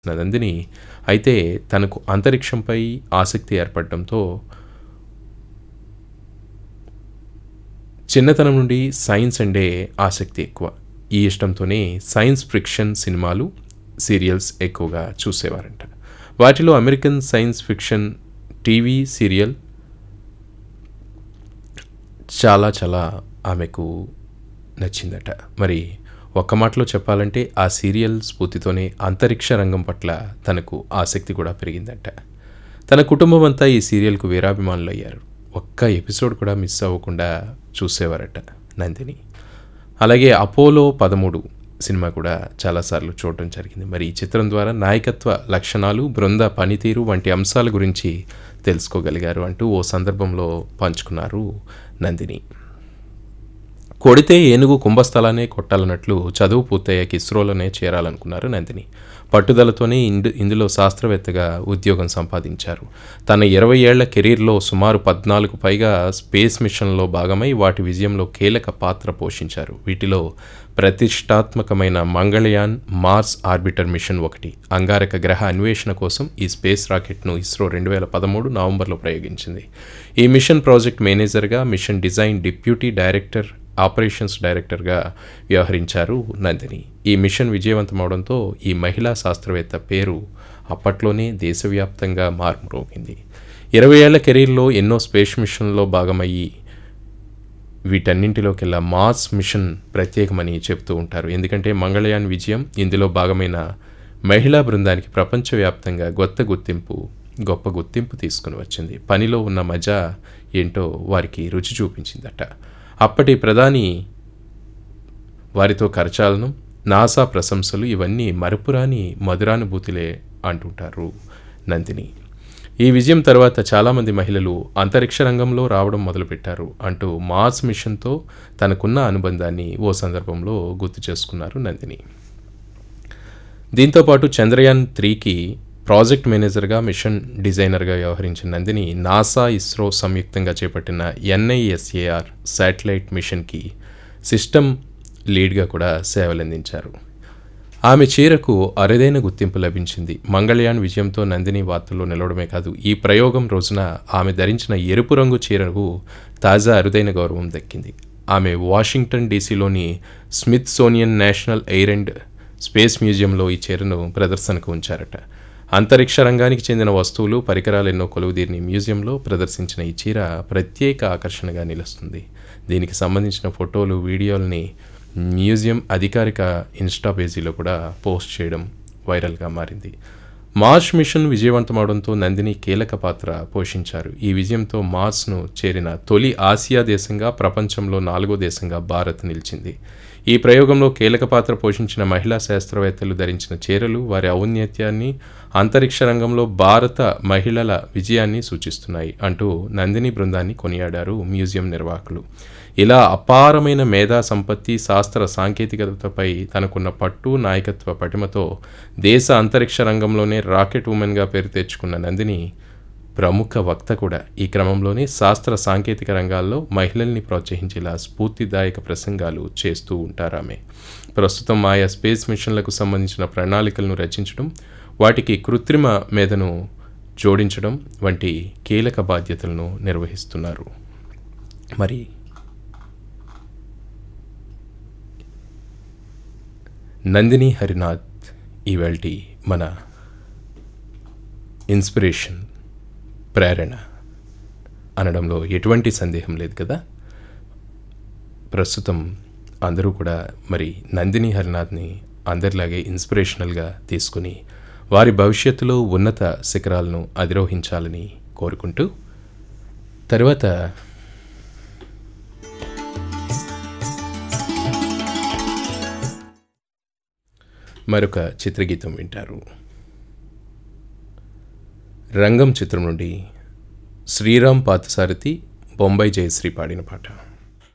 నందిని అయితే తనకు అంతరిక్షంపై ఆసక్తి ఏర్పడటంతో చిన్నతనం నుండి సైన్స్ అంటే ఆసక్తి ఎక్కువ ఈ ఇష్టంతోనే సైన్స్ ఫిక్షన్ సినిమాలు సీరియల్స్ ఎక్కువగా చూసేవారంట వాటిలో American science fiction TV serial చాలా చాలా ఆమెకు నచ్చిందట మరి ఒక్క మాటలో చెప్పాలంటే ఆ సీరియల్ స్ఫూర్తితోనే అంతరిక్ష రంగం పట్ల తనకు ఆసక్తి కూడా పెరిగిందట తన కుటుంబం అంతా ఈ సీరియల్కు వీరాభిమానులు అయ్యారు ఒక్క ఎపిసోడ్ కూడా మిస్ అవ్వకుండా చూసేవారట నందిని అలాగే అపోలో పదమూడు సినిమా కూడా చాలాసార్లు చూడటం జరిగింది మరి ఈ చిత్రం ద్వారా నాయకత్వ లక్షణాలు బృంద పనితీరు వంటి అంశాల గురించి తెలుసుకోగలిగారు అంటూ ఓ సందర్భంలో పంచుకున్నారు నందిని కొడితే ఏనుగు కుంభస్థలానే కొట్టాలన్నట్లు చదువు పూర్తయ్యాక ఇస్రోలోనే చేరాలనుకున్నారు నందిని పట్టుదలతోనే ఇందు ఇందులో శాస్త్రవేత్తగా ఉద్యోగం సంపాదించారు తన ఇరవై ఏళ్ల కెరీర్లో సుమారు పద్నాలుగు పైగా స్పేస్ మిషన్లో భాగమై వాటి విజయంలో కీలక పాత్ర పోషించారు వీటిలో ప్రతిష్టాత్మకమైన మంగళయాన్ మార్స్ ఆర్బిటర్ మిషన్ ఒకటి అంగారక గ్రహ అన్వేషణ కోసం ఈ స్పేస్ రాకెట్ను ఇస్రో రెండు వేల పదమూడు నవంబర్లో ప్రయోగించింది ఈ మిషన్ ప్రాజెక్ట్ మేనేజర్గా mission design deputy director operations డైరెక్టర్గా వ్యవహరించారు నందిని ఈ మిషన్ విజయవంతమవడంతో ఈ మహిళా శాస్త్రవేత్త పేరు అప్పట్లోనే దేశవ్యాప్తంగా మార్మరోగింది ఇరవై ఏళ్ల కెరీర్లో ఎన్నో స్పేస్ మిషన్లో భాగమయ్యి వీటన్నింటిలోకెల్లా మాస్ మిషన్ ప్రత్యేకమని చెప్తూ ఉంటారు ఎందుకంటే మంగళయాన్ విజయం ఇందులో భాగమైన మహిళా బృందానికి ప్రపంచవ్యాప్తంగా కొత్త గుర్తింపు గొప్ప గుర్తింపు తీసుకుని వచ్చింది పనిలో ఉన్న మజా ఏంటో వారికి రుచి చూపించిందట అప్పటి ప్రధాని వారితో కరచాలను నాసా ప్రశంసలు ఇవన్నీ మరపురాని మధురానుభూతులే అంటుంటారు నందిని ఈ విజయం తర్వాత చాలామంది మహిళలు అంతరిక్ష రంగంలో రావడం మొదలుపెట్టారు అంటూ మార్స్ మిషన్తో తనకున్న అనుబంధాన్ని ఓ సందర్భంలో గుర్తు చేసుకున్నారు నందిని దీంతోపాటు చంద్రయాన్ త్రీకి ప్రాజెక్ట్ మేనేజర్గా మిషన్ డిజైనర్గా వ్యవహరించిన నందిని నాసా ఇస్రో సంయుక్తంగా చేపట్టిన ఎన్ఐఎస్ఏఆర్ శాటిలైట్ మిషన్కి సిస్టమ్ లీడ్గా కూడా సేవలందించారు ఆమె చీరకు అరుదైన గుర్తింపు లభించింది మంగళయాన్ విజయంతో నందిని వార్తల్లో నిలవడమే కాదు ఈ ప్రయోగం రోజున ఆమె ధరించిన ఎరుపు రంగు చీరకు తాజా అరుదైన గౌరవం దక్కింది ఆమె వాషింగ్టన్ డీసీలోని Smithsonian National Air and Space మ్యూజియంలో ఈ చీరను ప్రదర్శనకు ఉంచారట అంతరిక్ష రంగానికి చెందిన వస్తువులు పరికరాలు ఎన్నో కొలువుదీరిని మ్యూజియంలో ప్రదర్శించిన ఈ చీర ప్రత్యేక ఆకర్షణగా నిలుస్తుంది దీనికి సంబంధించిన ఫోటోలు వీడియోల్ని మ్యూజియం అధికారిక ఇన్స్టా పేజీలో కూడా పోస్ట్ చేయడం వైరల్గా మారింది మార్స్ మిషన్ విజయవంతమవడంతో నందిని కీలక పాత్ర పోషించారు ఈ విజయంతో మార్స్ను చేరిన తొలి ఆసియా దేశంగా ప్రపంచంలో నాలుగో దేశంగా భారత్ నిలిచింది ఈ ప్రయోగంలో కీలక పాత్ర పోషించిన మహిళా శాస్త్రవేత్తలు ధరించిన చీరలు వారి ఔన్నత్యాన్ని అంతరిక్ష రంగంలో భారత మహిళల విజయాన్ని సూచిస్తున్నాయి అంటూ నందిని బృందాన్ని కొనియాడారు మ్యూజియం నిర్వాహకులు ఇలా అపారమైన మేధా సంపత్తి శాస్త్ర సాంకేతికతపై తనకున్న పట్టు నాయకత్వ పటిమతో దేశ అంతరిక్ష రంగంలోనే రాకెట్ ఉమెన్గా పేరు తెచ్చుకున్న నందిని ప్రముఖ వక్త కూడా ఈ క్రమంలోనే శాస్త్ర సాంకేతిక రంగాల్లో మహిళల్ని ప్రోత్సహించేలా స్ఫూర్తిదాయక ప్రసంగాలు చేస్తూ ఉంటారామె ప్రస్తుతం ఆయా స్పేస్ మిషన్లకు సంబంధించిన ప్రణాళికలను రచించడం వాటికి కృత్రిమ మేధను జోడించడం వంటి కీలక బాధ్యతలను నిర్వహిస్తున్నారు మరి నందిని హరినాథ్ ఈవేల్టి మన ఇన్స్పిరేషన్ ప్రేరణ అనడంలో ఎటువంటి సందేహం లేదు కదా ప్రస్తుతం అందరూ కూడా మరి నందిని హరినాథ్ని అందరిలాగే ఇన్స్పిరేషనల్గా తీసుకుని వారి భవిష్యత్తులో ఉన్నత శిఖరాలను అధిరోహించాలని కోరుకుంటూ తర్వాత మరొక చిత్రగీతం వింటారు రంగం చిత్రం నుండి శ్రీరామ్ పాతసారథి బొంబాయి జయశ్రీ పాడిన పాట